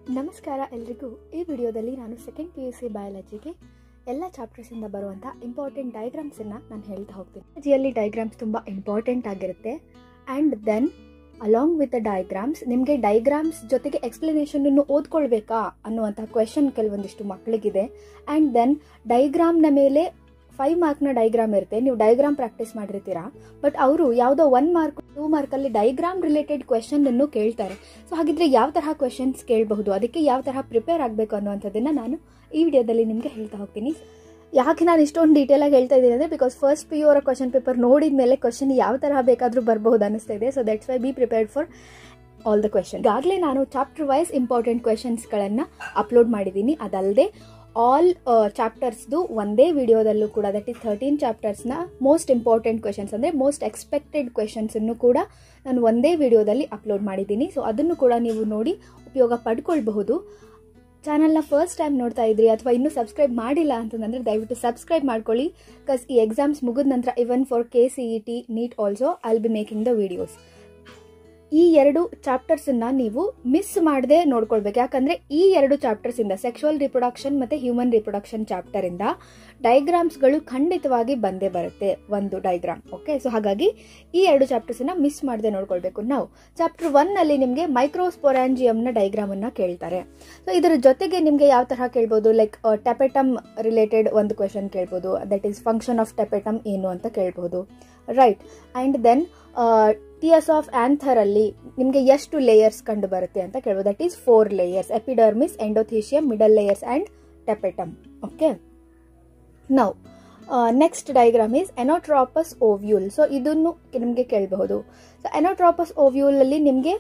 ನಮಸ್ಕಾರ ಎಲ್ರಿಗೂ ಈ ವಿಡಿಯೋದಲ್ಲಿ ನಾನು ಸೆಕೆಂಡ್ ಪಿ ಯು ಸಿ ಬಯಾಲಜಿಗೆ ಎಲ್ಲ ಚಾಪ್ಟರ್ಸಿಂದ ಬರುವಂಥ ಇಂಪಾರ್ಟೆಂಟ್ ಡೈಗ್ರಾಮ್ಸನ್ನು ನಾನು ಹೇಳ್ತಾ ಹೋಗ್ತೀನಿ ಜಿಯಲ್ಲಿ ಡೈಗ್ರಾಮ್ಸ್ ತುಂಬ ಇಂಪಾರ್ಟೆಂಟ್ ಆಗಿರುತ್ತೆ and then along with the diagrams ನಿಮಗೆ ಡೈಗ್ರಾಮ್ಸ್ ಜೊತೆಗೆ ಎಕ್ಸ್ಪ್ಲನೇಷನನ್ನು ಓದ್ಕೊಳ್ಬೇಕಾ ಅನ್ನುವಂಥ ಕ್ವೆಶನ್ ಕೆಲವೊಂದಿಷ್ಟು ಮಕ್ಕಳಿಗಿದೆ ಆ್ಯಂಡ್ ದೆನ್ ಡೈಗ್ರಾಮ್ನ ಮೇಲೆ ಫೈವ್ ಮಾರ್ಕ್ನ ಡೈಗ್ರಾಮ್ ಇರುತ್ತೆ ನೀವು ಡೈಗ್ರಾಮ್ ಪ್ರಾಕ್ಟೀಸ್ ಮಾಡಿರ್ತೀರಾ ಬಟ್ ಅವರು ಯಾವುದೋ ಒನ್ ಮಾರ್ಕ್ ಟೂ ಮಾರ್ಕಲ್ಲಿ ಡೈಗ್ರಾಮ್ ರಿಲೇಟೆಡ್ ಕ್ವೆಶನ್ ಅನ್ನು ಕೇಳ್ತಾರೆ ಸೊ ಹಾಗಿದ್ರೆ ಯಾವ ತರಹ ಕ್ವೆಶನ್ಸ್ ಕೇಳಬಹುದು ಅದಕ್ಕೆ ಯಾವ ತರಹ ಪ್ರಿಪೇರ್ ಆಗಬೇಕು ಅನ್ನುವಂಥದ್ದನ್ನು ನಾನು ಈ ವಿಡಿಯೋದಲ್ಲಿ ನಿಮಗೆ ಹೇಳ್ತಾ ಹೋಗ್ತೀನಿ ಯಾಕೆ ನಾನು ಇಷ್ಟೊಂದು ಡೀಟೇಲ್ ಆಗಿ ಹೇಳ್ತಾ ಇದ್ದೀನಿ ಅಂದರೆ ಬಿಕಾಸ್ ಫಸ್ಟ್ ಪಿ ಯು ಅವರ ಕ್ವಶನ್ ಪೇಪರ್ ನೋಡಿದ ಮೇಲೆ ಕ್ವಶನ್ ಯಾವ ತರಹ ಬೇಕಾದರೂ ಬರಬಹುದು ಅನ್ನಿಸ್ತಾ ಇದೆ so that's why be prepared for all the question ಈಗಾಗಲೇ ನಾನು ಚಾಪ್ಟರ್ ವೈಸ್ ಇಂಪಾರ್ಟೆಂಟ್ ಕ್ವೆಶನ್ಸ್ಗಳನ್ನು ಅಪ್ಲೋಡ್ ಮಾಡಿದ್ದೀನಿ ಅದಲ್ಲದೆ ಆಲ್ ಚಾಪ್ಟರ್ಸ್ದು ಒಂದೇ ವಿಡಿಯೋದಲ್ಲೂ ಕೂಡ ದಟ್ ಈಸ್ ಥರ್ಟೀನ್ ಚಾಪ್ಟರ್ಸ್ನ ಮೋಸ್ಟ್ ಇಂಪಾರ್ಟೆಂಟ್ ಕ್ವೆಶನ್ಸ್ ಅಂದರೆ ಮೋಸ್ಟ್ ಎಕ್ಸ್ಪೆಕ್ಟೆಡ್ ಕ್ವೆಶನ್ಸನ್ನು ಕೂಡ ನಾನು ಒಂದೇ ವಿಡಿಯೋದಲ್ಲಿ ಅಪ್ಲೋಡ್ ಮಾಡಿದ್ದೀನಿ ಸೊ ಅದನ್ನು ಕೂಡ ನೀವು ನೋಡಿ ಉಪಯೋಗ ಪಡ್ಕೊಳ್ಬಹುದು ಚಾನಲ್ನ ಫಸ್ಟ್ ಟೈಮ್ ನೋಡ್ತಾ ಇದ್ರಿ ಅಥವಾ ಇನ್ನೂ ಸಬ್ಸ್ಕ್ರೈಬ್ ಮಾಡಿಲ್ಲ ಅಂತಂದರೆ ದಯವಿಟ್ಟು ಸಬ್ಸ್ಕ್ರೈಬ್ ಮಾಡ್ಕೊಳ್ಳಿ ಬಿಕಾಸ್ ಈ ಎಕ್ಸಾಮ್ಸ್ ಮುಗಿದ ನಂತರ even for K C E T NEET also I'll be making the videos ಈ ಎರಡು ಚಾಪ್ಟರ್ಸನ್ನು ನೀವು ಮಿಸ್ ಮಾಡದೆ ನೋಡ್ಕೊಳ್ಬೇಕು ಯಾಕಂದರೆ ಈ ಎರಡು ಚಾಪ್ಟರ್ಸಿಂದ ಸೆಕ್ಷುವಲ್ ರಿಪ್ರೊಡಕ್ಷನ್ ಮತ್ತು ಹ್ಯೂಮನ್ ರಿಪ್ರೊಡಕ್ಷನ್ ಚಾಪ್ಟರಿಂದ ಡೈಗ್ರಾಮ್ಸ್ಗಳು ಖಂಡಿತವಾಗಿ ಬಂದೇ ಬರುತ್ತೆ ಒಂದು ಡೈಗ್ರಾಮ್ ಓಕೆ ಸೊ ಹಾಗಾಗಿ ಈ ಎರಡು ಚಾಪ್ಟರ್ಸನ್ನು ಮಿಸ್ ಮಾಡದೆ ನೋಡ್ಕೊಳ್ಬೇಕು ನಾವು ಚಾಪ್ಟರ್ ಒನ್ನಲ್ಲಿ ನಿಮಗೆ ಮೈಕ್ರೋಸ್ಪೊರಾಂಜಿಯಮ್ನ ಡೈಗ್ರಾಮನ್ನು ಕೇಳ್ತಾರೆ ಸೊ ಇದರ ಜೊತೆಗೆ ನಿಮಗೆ ಯಾವ ತರಹ ಕೇಳ್ಬೋದು ಲೈಕ್ ಟೆಪೆಟಮ್ ರಿಲೇಟೆಡ್ ಒಂದು ಕ್ವೆಶನ್ ಕೇಳ್ಬೋದು that is function of tapetum ಏನು ಅಂತ ಕೇಳ್ಬೋದು right and then TS of ಆಂಥರಲ್ಲಿ ನಿಮಗೆ ಎಷ್ಟು ಲೇಯರ್ಸ್ ಕಂಡು ಬರುತ್ತೆ ಅಂತ ಕೇಳ್ಬೋದು that is four layers epidermis endothecium middle layers and tapetum okay now next diagram is anatropous ovule so ಇದನ್ನು ನಿಮಗೆ ಕೇಳಬಹುದು ಸೊ ಎನೋಟ್ರಾಪಸ್ ಓವ್ಯೂಲಲ್ಲಿ ನಿಮಗೆ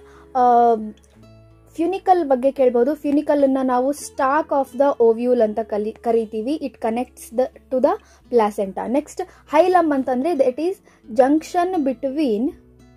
ಫ್ಯೂನಿಕಲ್ ಬಗ್ಗೆ ಕೇಳ್ಬೋದು ಫ್ಯೂನಿಕಲನ್ನು ನಾವು ಸ್ಟಾಕ್ ಆಫ್ ದ ಓವ್ಯೂಲ್ ಅಂತ ಕಲಿ ಕರಿತೀವಿ it connects the to the placenta next hilum ಅಂತಂದರೆ that is junction between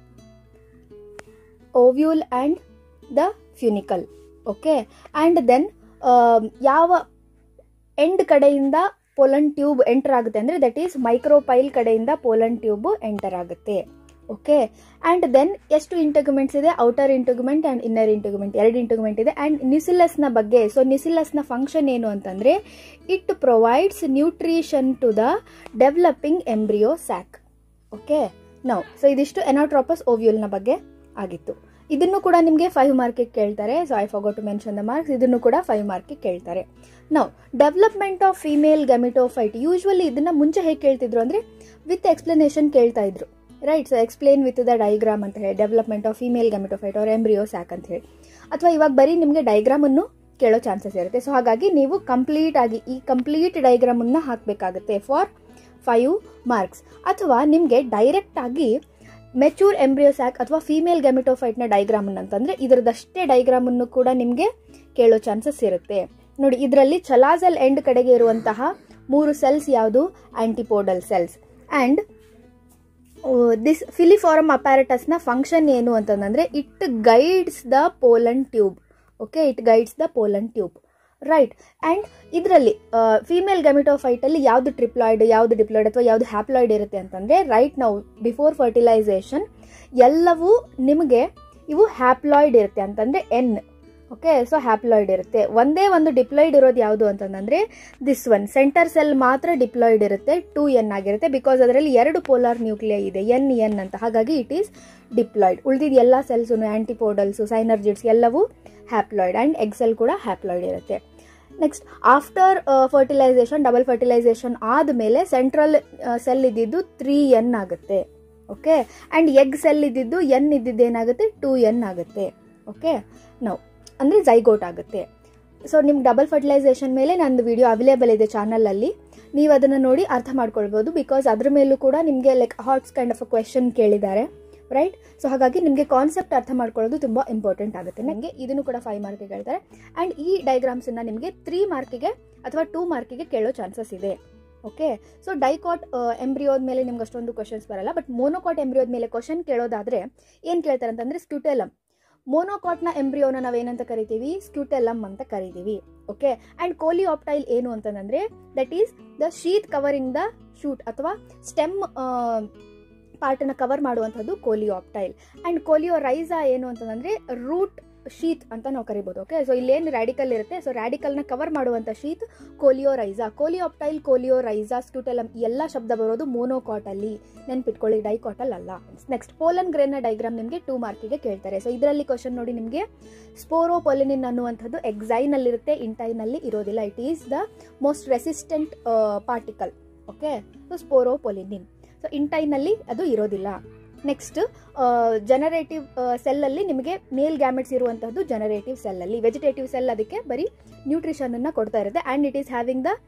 ovule and the funicle okay and then ಯಾವ ಎಂಡ್ ಕಡೆಯಿಂದ ಪೋಲನ್ ಟ್ಯೂಬ್ ಎಂಟರ್ ಆಗುತ್ತೆ ಅಂದರೆ ದಟ್ ಈಸ್ ಮೈಕ್ರೋಪೈಲ್ ಕಡೆಯಿಂದ ಪೋಲನ್ ಟ್ಯೂಬ್ ಎಂಟರ್ ಆಗುತ್ತೆ ಓಕೆ ಆ್ಯಂಡ್ ದೆನ್ ಎಷ್ಟು integuments ಇದೆ outer integument and inner integument ಎರಡು ಇಂಟಗ್ಯುಮೆಂಟ್ ಇದೆ ಆ್ಯಂಡ್ ನ್ಯೂಸಿಲಸ್ನ ಬಗ್ಗೆ ಸೊ ನ್ಯೂಸಿಲಸ್ನ ಫಂಕ್ಷನ್ ಏನು ಅಂತಂದರೆ it provides nutrition to the developing embryo sac okay now so ಇದಿಷ್ಟು ಎನೋಟ್ರಾಪಸ್ ಓವ್ಯೂಲ್ನ ಬಗ್ಗೆ ಆಗಿತ್ತು ಇದನ್ನು ಕೂಡ ನಿಮಗೆ ಫೈವ್ ಮಾರ್ಕಿಗೆ ಕೇಳ್ತಾರೆ so I forgot to mention the marks ಇದನ್ನು ಕೂಡ ಫೈವ್ ಮಾರ್ಕಿಗೆ ಕೇಳ್ತಾರೆ ನಾವು development of female gametophyte usually ಇದನ್ನ ಮುಂಚೆ ಹೇಗೆ ಕೇಳ್ತಿದ್ರು ಅಂದರೆ ವಿತ್ ಎಕ್ಸ್ಪ್ಲನೇಷನ್ ಕೇಳ್ತಾ ಇದ್ರು right so explain with the diagram ಅಂತ ಹೇಳಿ ಡೆವಲಪ್ಮೆಂಟ್ ಆಫ್ ಫಿಮೇಲ್ ಗಮಿಟೋಫೈಟ್ ಅವ್ರ ಎಂಬ್ರಿಯೋ ಸ್ಯಾಕ್ ಅಂತ ಹೇಳಿ ಅಥವಾ ಇವಾಗ ಬರೀ ನಿಮಗೆ ಡೈಗ್ರಾಮನ್ನು ಕೇಳೋ ಚಾನ್ಸಸ್ ಇರುತ್ತೆ ಸೊ ಹಾಗಾಗಿ ನೀವು ಕಂಪ್ಲೀಟ್ ಆಗಿ ಈ ಕಂಪ್ಲೀಟ್ ಡೈಗ್ರಾಮನ್ನು ಹಾಕಬೇಕಾಗುತ್ತೆ ಫಾರ್ ಫೈವ್ ಮಾರ್ಕ್ಸ್ ಅಥವಾ ನಿಮಗೆ ಡೈರೆಕ್ಟ್ ಆಗಿ ಮೆಚೂರ್ ಎಂಬ್ರಿಯೋ ಸ್ಯಾಕ್ ಅಥವಾ ಫೀಮೇಲ್ ಗೆಮಿಟೋಫೈಟ್ನ ಡೈಗ್ರಾಮ್ ಅಂತಂದರೆ ಇದರದಷ್ಟೇ ಡೈಗ್ರಾಮನ್ನು ಕೂಡ ನಿಮಗೆ ಕೇಳೋ ಚಾನ್ಸಸ್ ಇರುತ್ತೆ ನೋಡಿ ಇದರಲ್ಲಿ ಚಲಾಜಲ್ ಎಂಡ್ ಕಡೆಗೆ ಇರುವಂತಹ ಮೂರು ಸೆಲ್ಸ್ ಯಾವುದು antipodal cells and this filiform ಅಪ್ಯಾರಟಸ್ನ ಫಂಕ್ಷನ್ ಏನು ಅಂತಂದರೆ it guides the pollen tube okay it guides the pollen tube right and ಇದರಲ್ಲಿ ಫೀಮೇಲ್ ಗಮಿಟೋಫೈಟಲ್ಲಿ ಯಾವುದು ಟ್ರಿಪ್ಲಾಯ್ಡ್ ಯಾವುದು ಡಿಪ್ಲಾಯ್ಡ್ ಅಥವಾ ಯಾವುದು ಹ್ಯಾಪ್ಲಾಯ್ಡ್ ಇರುತ್ತೆ ಅಂತಂದರೆ ರೈಟ್ ನಾವು ಬಿಫೋರ್ ಫರ್ಟಿಲೈಸೇಷನ್ ಎಲ್ಲವೂ ನಿಮಗೆ ಇವು ಹ್ಯಾಪ್ಲಾಯ್ಡ್ ಇರುತ್ತೆ ಅಂತಂದರೆ ಎನ್ ಓಕೆ ಸೊ ಹ್ಯಾಪ್ಲಾಯ್ಡ್ ಇರುತ್ತೆ ಒಂದೇ ಒಂದು ಡಿಪ್ಲಾಯ್ಡ್ ಇರೋದು ಯಾವುದು ಅಂತಂದರೆ ದಿಸ್ ಒನ್ ಸೆಂಟರ್ ಸೆಲ್ ಮಾತ್ರ ಡಿಪ್ಲಾಯ್ಡ್ ಇರುತ್ತೆ ಟೂ ಎನ್ ಆಗಿರುತ್ತೆ ಬಿಕಾಸ್ ಅದರಲ್ಲಿ ಎರಡು ಪೋಲಾರ್ ನ್ಯೂಕ್ಲಿಯ ಇದೆ ಎನ್ ಎನ್ ಅಂತ ಹಾಗಾಗಿ ಇಟ್ ಈಸ್ ಡಿಪ್ಲಾಯ್ಡ್ ಉಳಿದಿದ್ದು ಎಲ್ಲ ಸೆಲ್ಸು ಆ್ಯಂಟಿಪೋಡಲ್ಸು ಸೈನರ್ಜಿಡ್ಸ್ ಎಲ್ಲವೂ ಹ್ಯಾಪ್ಲಾಯ್ಡ್ ಆ್ಯಂಡ್ ಎಕ್ಸೆಲ್ ಕೂಡ ಹ್ಯಾಪ್ಲಾಯ್ಡ್ ಇರುತ್ತೆ next after fertilisation double fertilisation ಆದಮೇಲೆ ಸೆಂಟ್ರಲ್ ಸೆಲ್ ಇದ್ದಿದ್ದು ತ್ರೀ ಎನ್ ಆಗುತ್ತೆ ಓಕೆ ಆ್ಯಂಡ್ ಎಗ್ ಸೆಲ್ ಇದ್ದಿದ್ದು ಎನ್ ಇದ್ದಿದ್ದು ಏನಾಗುತ್ತೆ ಟೂ ಎನ್ ಆಗುತ್ತೆ ಓಕೆ ನಾವು ಅಂದರೆ ಜೈಗೋಟ್ ಆಗುತ್ತೆ ಸೊ ನಿಮ್ಗೆ ಡಬಲ್ ಫರ್ಟಿಲೈಸೇಷನ್ ಮೇಲೆ ನಂದು ವಿಡಿಯೋ ಅವೈಲೇಬಲ್ ಇದೆ ಚಾನಲಲ್ಲಿ ನೀವು ಅದನ್ನು ನೋಡಿ ಅರ್ಥ ಮಾಡ್ಕೊಳ್ಬೋದು ಬಿಕಾಸ್ ಅದ್ರ ಮೇಲೂ ಕೂಡ ನಿಮಗೆ like HOTS kind of a question ಕೇಳಿದ್ದಾರೆ ರೈಟ್ ಸೊ ಹಾಗಾಗಿ ನಿಮಗೆ ಕಾನ್ಸೆಪ್ಟ್ ಅರ್ಥ ಮಾಡ್ಕೊಳ್ಳೋದು ತುಂಬ ಇಂಪಾರ್ಟೆಂಟ್ ಆಗುತ್ತೆ ನನಗೆ ಇದನ್ನು ಕೂಡ ಫೈವ್ ಮಾರ್ಕಿಗೆ ಹೇಳ್ತಾರೆ ಆ್ಯಂಡ್ ಈ ಡೈಗ್ರಾಮ್ಸನ್ನು ನಿಮಗೆ ತ್ರೀ ಮಾರ್ಕಿಗೆ ಅಥವಾ ಟೂ ಮಾರ್ಕಿಗೆ ಕೇಳೋ ಚಾನ್ಸಸ್ ಇದೆ ಓಕೆ ಸೊ ಡೈಕಾಟ್ ಎಂಬ್ರಿಯೋದ ಮೇಲೆ ನಿಮ್ಗೆ ಅಷ್ಟೊಂದು ಕ್ವಶನ್ಸ್ ಬರಲ್ಲ ಬಟ್ ಮೋನೋಕಾಟ್ ಎಂಬ್ರಿಯೋದ ಮೇಲೆ ಕ್ವಶನ್ ಕೇಳೋದಾದರೆ ಏನು ಕೇಳ್ತಾರೆ ಅಂತಂದರೆ ಸ್ಕ್ಯೂಟೆಲಮ್ ಮೋನೋಕಾಟ್ನ ಎಂಬ್ರಿಯೋನ ನಾವೇನಂತ ಕರಿತೀವಿ ಸ್ಕ್ಯೂಟೆಲಮ್ ಅಂತ ಕರಿತೀವಿ ಓಕೆ ಆ್ಯಂಡ್ ಕೋಲಿ ಆಪ್ಟೈಲ್ ಏನು ಅಂತಂದರೆ that is the sheath covering the shoot ಅಥವಾ ಸ್ಟೆಮ್ ಪಾರ್ಟನ್ನು ಕವರ್ ಮಾಡುವಂಥದ್ದು ಕೋಲಿಯೋಪ್ಟೈಲ್ ಆ್ಯಂಡ್ ಕೋಲಿಯೋ ರೈಸಾ ಏನು ಅಂತಂದರೆ ರೂಟ್ ಶೀತ್ ಅಂತ ನಾವು ಕರಿಬೋದು ಓಕೆ ಸೊ ಇಲ್ಲೇನು ರ್ಯಾಡಿಕಲ್ ಇರುತ್ತೆ ಸೊ ರ್ಯಾಡಿಕಲ್ನ ಕವರ್ ಮಾಡುವಂಥ sheath coleorhiza coleoptile coleorhiza scutellum ಎಲ್ಲ ಶಬ್ದ ಬರೋದು ಮೋನೋಕಾಟಲ್ಲಿ ನೆನ್ಪಿಟ್ಕೊಳ್ಳಿ ಡೈಕಾಟಲ್ ಅಲ್ಲ ನೆಕ್ಸ್ಟ್ ಪೋಲನ್ ಗ್ರೇನ್ನ ಡೈಗ್ರಾಮ್ ನಿಮಗೆ ಟೂ ಮಾರ್ಕಿಗೆ ಕೇಳ್ತಾರೆ ಸೊ ಇದರಲ್ಲಿ ಕ್ವಶನ್ ನೋಡಿ ನಿಮಗೆ ಸ್ಪೋರೋಪೊಲಿನಿನ್ ಅನ್ನುವಂಥದ್ದು ಎಕ್ಸೈನಲ್ಲಿರುತ್ತೆ ಇಂಟೈನಲ್ಲಿ ಇರೋದಿಲ್ಲ it is the most resistant particle okay so sporopollenin so ಇಂಟೈನಲ್ಲಿ ಅದು ಇರೋದಿಲ್ಲ ನೆಕ್ಸ್ಟ್ ಜನರೇಟಿವ್ ಸೆಲ್ಲಲ್ಲಿ ನಿಮಗೆ ಮೇಲ್ ಗ್ಯಾಮೆಟ್ಸ್ ಇರುವಂಥದ್ದು ಜನರೇಟಿವ್ ಸೆಲ್ಲಲ್ಲಿ ವೆಜಿಟೇಟಿವ್ ಸೆಲ್ ಅದಕ್ಕೆ ಬರೀ ನ್ಯೂಟ್ರಿಷನನ್ನು ಕೊಡ್ತಾ ಇರುತ್ತೆ and it is having the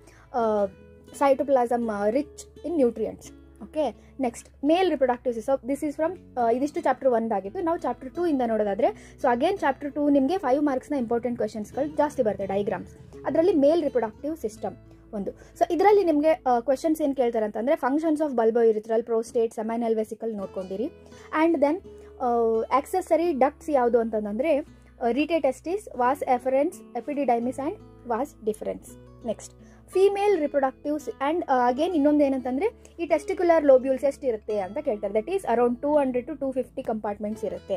cytoplasm rich in nutrients okay next male reproductive so this is from ಇದಿಷ್ಟು ಚಾಪ್ಟರ್ ಒಂದಾಗಿತ್ತು ನಾವು ಚಾಪ್ಟರ್ ಟೂ ಇಂದ ನೋಡೋದಾದ್ರೆ ಸೊ ಅಗೇನ್ ಚಾಪ್ಟರ್ ಟೂ ನಿಮಗೆ ಫೈವ್ ಮಾರ್ಕ್ಸ್ನ ಇಂಪಾರ್ಟೆಂಟ್ ಕ್ವಶನ್ಸ್ಗಳು ಜಾಸ್ತಿ ಬರುತ್ತೆ ಡೈಗ್ರಾಮ್ಸ್ ಅದರಲ್ಲಿ ಮೇಲ್ ರಿಪ್ರೊಡಕ್ಟಿವ್ ಸಿಸ್ಟಮ್ ಒಂದು ಸೊ ಇದರಲ್ಲಿ ನಿಮಗೆ ಕ್ವಶನ್ಸ್ ಏನು ಕೇಳ್ತಾರೆ ಅಂತಂದರೆ functions of bulbo urethral prostate seminal vesicle ನೋಡ್ಕೊಂಡಿರಿ ಆ್ಯಂಡ್ ದೆನ್ ಆಕ್ಸೆಸರಿ ಡಕ್ಟ್ಸ್ ಯಾವುದು ಅಂತಂದರೆ rete testis vas efferens epididymis and vas deferens next female reproductives and again ಇನ್ನೊಂದು ಏನಂತಂದರೆ ಈ ಟೆಸ್ಟಿಕ್ಯುಲರ್ ಲೋಬ್ಯೂಲ್ಸ್ ಎಷ್ಟು ಇರುತ್ತೆ ಅಂತ ಕೇಳ್ತಾರೆ that is around two hundred to two fifty compartments ಇರುತ್ತೆ